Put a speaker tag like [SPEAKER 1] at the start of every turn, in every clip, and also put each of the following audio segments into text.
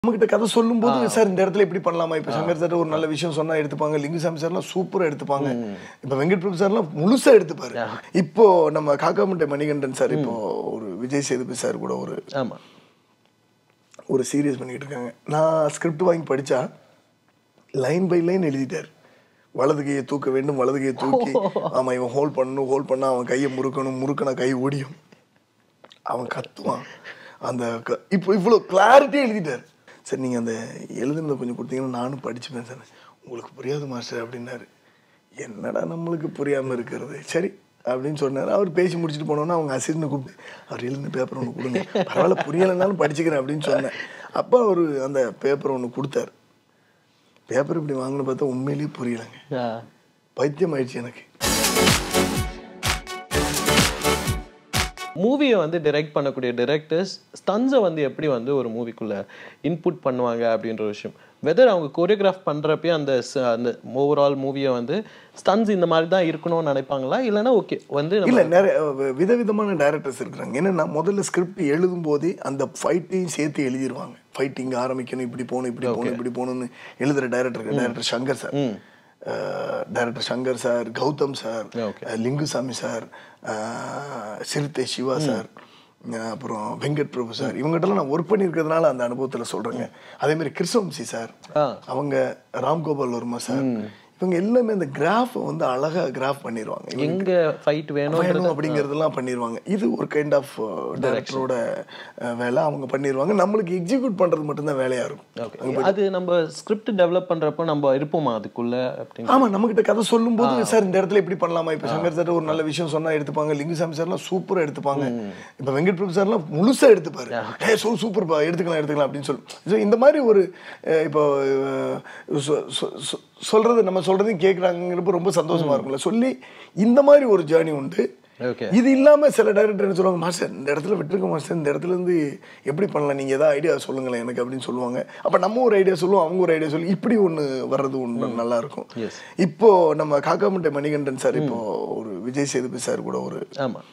[SPEAKER 1] நம்மகிட்ட கதை சொல்லும்போது சார் இந்த இடத்துல இப்படி பண்ணலாமா இப்போ சங்கர் சார் ஒரு நல்ல விஷயம் சொன்னா எடுத்துப்பாங்க லிங்குசாமி சார்லாம் சூப்பரா எடுத்துப்பாங்க இப்போ வெங்கட் பிரபு சார்லாம் முழுசா எடுத்துப்பாரு இப்போ நம்ம காக்காமுட்டை மணிகண்டன் சார் இப்போ ஒரு விஜய் சேதுபதி சார் கூட ஒரு
[SPEAKER 2] ஆமா
[SPEAKER 1] ஒரு சீரியஸ் பண்ணிட்டு இருக்காங்க நான் ஸ்கிரிப்ட் வாங்கி படிச்சா லைன் பை லைன் எழுதிட்டார் வலது கையை தூக்க வேண்டும் வலது கையை தூக்கி ஆமா இவன் ஹோல்ட் பண்ணணும் ஹோல்ட் பண்ணா அவன் கையை முறுக்கணும் முறுக்கனா கை ஒடியும் அவன் கத்துவான் அந்த க- இப்போ இவ்வளோ கிளாரிட்டியாக எழுதிட்டார் சரி நீங்கள் அந்த எழுதுனதை கொஞ்சம் கொடுத்தீங்கன்னா நானும் படிச்சுப்பேன் சார் உங்களுக்கு புரியாது மாஸ்டர் அப்படின்னாரு என்னடா நம்மளுக்கு புரியாமல் இருக்கிறது சரி அப்படின்னு சொன்னார் அவர் பேசி முடிச்சுட்டு போனோன்னா அவங்க அசிஸ்டன்ட் கூப்பிட்டு அவர் எழுதின பேப்பர் ஒன்று கொடுங்க பரவாயில்ல புரியலைன்னாலும் படிச்சுக்கிறேன் அப்படின்னு சொன்னேன் அப்போ அவர் அந்த பேப்பர் ஒன்று கொடுத்தாரு பேப்பர் இப்படி வாங்கின பார்த்தா உண்மையிலேயே புரியலைங்க
[SPEAKER 2] ஆ.
[SPEAKER 1] பைத்தியம் ஆயிடுச்சு எனக்கு
[SPEAKER 2] மூவியை வந்து டைரக்ட் பண்ணக்கூடிய டிரெக்டர்ஸ் ஸ்டன்ஸை வந்து எப்படி வந்து ஒரு மூவிக்குள்ள இன்புட் பண்ணுவாங்க அப்படின்ற ஒரு விஷயம் வெதர் அவங்க கோரியோகிராஃப் பண்ணுறப்பயே அந்த ச- அந்த ஓவரால் மூவியை வந்து ஸ்டன்ஸ் இந்த மாதிரி தான் இருக்கணும்னு நினைப்பாங்களா இல்லைன்னா ஓகே வந்து நம்ம-
[SPEAKER 1] இல்ல நிறைய வி- விதவிதமான டைரக்டர்ஸ் இருக்கிறாங்க என்னன்னா முதல்ல ஸ்கிரிப்ட் எழுதும் போதே அந்த ஃபைட்டையும் சேர்த்து எழுதிருவாங்க ஃபைட்டிங் ஆரம்பிக்கணும் இப்படி போகணும் இப்படி போகணும் இப்படி போகணும்னு எழுதுற director director Shankar sir director Shankar sir Gautham sir
[SPEAKER 2] Okay.
[SPEAKER 1] அஹ் லிங்குசாமி சார் அஹ் சிறுத்தை சிவா சார் அஹ் அப்புறம் வெங்கட் பிரபு சார் இவங்ககிட்டலாம் நான் ஒர்க் பண்ணியிருக்கிறதுனால அந்த அனுபவத்துல சொல்றேங்க அதே மாதிரி கிருஷ்ணவம்சி சார்
[SPEAKER 2] ஆ.
[SPEAKER 1] அவங்க ராம்கோபால் வர்மா சார் இவங்க எல்லாமே அந்த கிராஃப் வந்து அழகா கிராஃப் பண்ணிடுவாங்க இவங்க
[SPEAKER 2] எங்க ஃபைட் வேணும்
[SPEAKER 1] வேணும் அப்படிங்கிறதெல்லாம் பண்ணிடுவாங்க இது ஒரு கைண்ட் ஆஃப் டைரக்டரோட வேலை அவங்க பண்ணிடுவாங்க நம்மளுக்கு எக்ஸிக்யூட் பண்றது மட்டும்தான் வேலையா இருக்கும்
[SPEAKER 2] ஓகே அது நம்ம ஸ்கிரிப்ட் டெவலப் பண்றப்போ நம்ம இருப்போமா அதுக்குள்ள அப்படின்னு
[SPEAKER 1] ஆமா நம்ம கிட்ட கதை சொல்லும்போது சார் இந்த இடத்துல இப்படி பண்ணலாமா இப்போ சங்கர் சார் ஒரு நல்ல விஷயம் சொன்னா எடுத்துப்பாங்க லிங்குசாமி சார்லாம் சூப்பரா எடுத்துப்பாங்க இப்போ வெங்கட் பிரபு சார்லாம் முழுசா எடுத்துப்பாரு ஏ சூ சூப்பர்ப்பா எடுத்துக்கலாம் எடுத்துக்கலாம் அப்படின்னு சொல்லி So, இந்த மாதிரி ஒரு அஹ், இப்போ அஹ், சொ- சொ- சொ- சொல்றது நம்ம சொல்றதையும் கேட்குறாங்கிறப்ப ரொம்ப சந்தோஷமா இருக்கும்ல சொல்லி இந்த மாதிரி ஒரு ஜேர்னி உண்டு
[SPEAKER 2] ஓகே
[SPEAKER 1] இது இல்லாம சில டைரக்டர் என்ன சொல்லுவாங்க மாஸ்டர் இந்த இடத்துல விட்டுருங்க மாஸ்டர் இந்த இடத்துல இருந்து எப்படி பண்ணலாம் நீங்க ஏதாவது ஐடியா சொல்லுங்களேன் எனக்கு அப்படின்னு சொல்லுவாங்க அப்ப நம்ம ஒரு ஐடியா சொல்லுவோம் அவங்க ஒரு ஐடியா சொல்லி இப்படி ஒண்ணு வர்றது ஒண்ணு நல்லா இருக்கும்
[SPEAKER 2] Yes.
[SPEAKER 1] இப்போ நம்ம காக்காமுட்டை மணிகண்டன் சார் இப்போ ஒரு விஜய் சேதுபதி சார் கூட ஒரு
[SPEAKER 2] ஆமா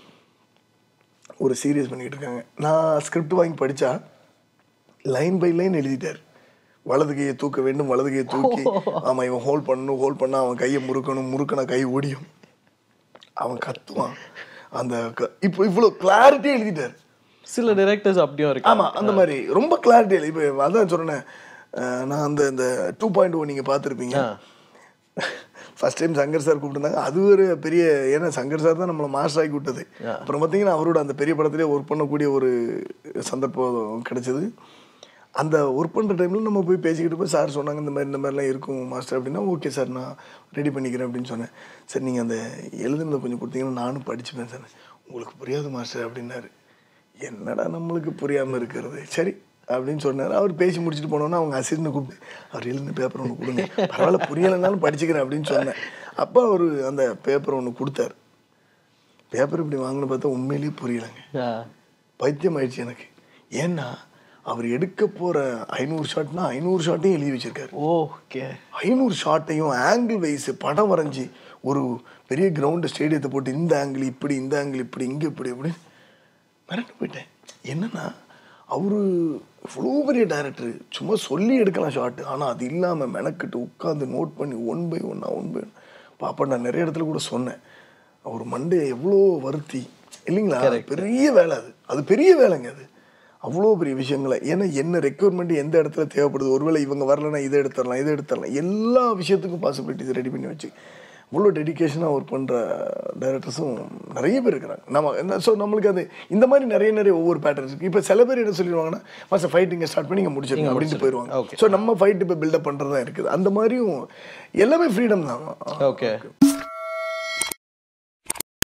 [SPEAKER 1] ஒரு சீரியஸ் பண்ணிட்டு இருக்காங்க நான் ஸ்கிரிப்ட் வாங்கி படிச்சா லைன் பை லைன் எழுதிட்டார் வலது கையை தூக்க வேண்டும் வலது கையை தூக்கி ஆமா இவன் ஹோல்ட் பண்ணணும் ஹோல்ட் பண்ணா அவன் கையை முறுக்கணும் முறுக்கனா கை ஒடியும் அவன் கத்துவான் அந்த க- இப்போ இவ்வளோ கிளாரிட்டியா எழுதிட்டார்
[SPEAKER 2] சில டைரக்டர்ஸ் அப்படியும் இருக்கு
[SPEAKER 1] ஆமா அந்த மாதிரி ரொம்ப கிளாரிட்டி இல்லை இப்போ அதான் சொன்னேன் அஹ் நான் அந்த இந்த டூ பாயிண்ட் ஓ நீங்க பார்த்துருப்பீங்க ஃபர்ஸ்ட் டைம் சங்கர் சார் கூப்பிட்டுருந்தாங்க அது ஒரு பெரிய ஏன்னா சங்கர் சார் தான் நம்மளை மாஸ்டர் ஆக்கி விட்டது அப்புறம் பார்த்தீங்கன்னா அவரோட அந்த பெரிய படத்திலே ஒர்க் பண்ணக்கூடிய ஒரு சந்தர்ப்பம் கிடைச்சது அந்த ஒர்க் பண்ணுற டைமில் நம்ம போய் பேசிக்கிட்டு போய் சார் சொன்னாங்க இந்த மாதிரி இந்த மாதிரிலாம் இருக்கும் மாஸ்டர் அப்படின்னா ஓகே சார் நான் ரெடி பண்ணிக்கிறேன் அப்படின்னு சொன்னேன் சரி நீங்கள் அந்த எழுதுனதை கொஞ்சம் கொடுத்தீங்கன்னா நானும் படிச்சுப்பேன் சார் உங்களுக்கு புரியாது மாஸ்டர் அப்படின்னாரு என்னடா நம்மளுக்கு புரியாமல் இருக்கிறது சரி அப்படின்னு சொன்னார் அவர் பேசி முடிச்சுட்டு போனோன்னா அவங்க அசிஸ்டன்ட் கூப்பிட்டு அவர் எழுதின பேப்பர் ஒன்று கொடுங்க பரவாயில்ல புரியலைன்னாலும் படிச்சுக்கிறேன் அப்படின்னு சொன்னேன் அப்போ அவர் அந்த பேப்பர் ஒன்று கொடுத்தாரு பேப்பர் இப்படி வாங்கின பார்த்தா உண்மையிலேயே புரியலைங்க
[SPEAKER 2] ஆ.
[SPEAKER 1] பைத்தியம் ஆயிடுச்சு எனக்கு ஏன்னா அவர் எடுக்க போற ஐநூறு ஷாட்னா ஐநூறு ஷாட்டையும் எழுதி வச்சிருக்காரு
[SPEAKER 2] ஓகே
[SPEAKER 1] ஐநூறு ஷாட்டையும் ஆங்கிள் வைஸ் படம் வரைஞ்சி ஒரு பெரிய கிரவுண்டு ஸ்டேடியத்தை போட்டு இந்த ஆங்கிள் இப்படி இந்த ஆங்கிள் இப்படி இங்கே இப்படி இப்படி மிரண்டு போயிட்டேன் என்னன்னா அவரு இவ்வளோ பெரிய டைரக்டர் சும்மா சொல்லி எடுக்கலாம் ஷாட்டு ஆனால் அது இல்லாமல் மெனக்கிட்டு உட்காந்து நோட் பண்ணி ஒன் பை ஒன்னா ஒன் பை ஒன் பாப்பா நான் நிறைய இடத்துல கூட சொன்னேன் அவர் மண்டே எவ்வளோ வருத்தி இல்லைங்களா பெரிய வேலை அது அது பெரிய வேலைங்க அது அவ்வளோ பெரிய விஷயங்களை ஏன்னா என்ன ரெக்யர்மெண்ட் எந்த இடத்துல தேவைப்படுது ஒருவேளை இவங்க வரலன்னா இதை எடுத்துடலாம் இதை எடுத்துடலாம் எல்லா விஷயத்துக்கும் பாசிபிலிட்டிஸ் ரெடி பண்ணி வச்சு இவ்வளோ டெடிக்கேஷனாக ஒர்க் பண்ணுற டைரக்டர்ஸும் நிறைய பேர் இருக்கிறாங்க நம்ம என்ன ஸோ நம்மளுக்கு அது இந்த மாதிரி நிறைய நிறைய ஒவ்வொரு பேட்டர்ன்ஸ் இருக்குது இப்போ சில பேர் என்ன சொல்லிடுவாங்கன்னா மாஸ்டர் ஃபைட்டிங்க ஸ்டார்ட் பண்ணி இங்கே முடிச்சிருங்க அப்படின்ட்டு போயிடுவாங்க
[SPEAKER 2] Okay.
[SPEAKER 1] ஸோ நம்ம ஃபைட் இப்போ பில்டப் பண்ணுறது தான் இருக்குது அந்த மாதிரியும் எல்லாமே ஃப்ரீடம் தான்
[SPEAKER 2] ஓகே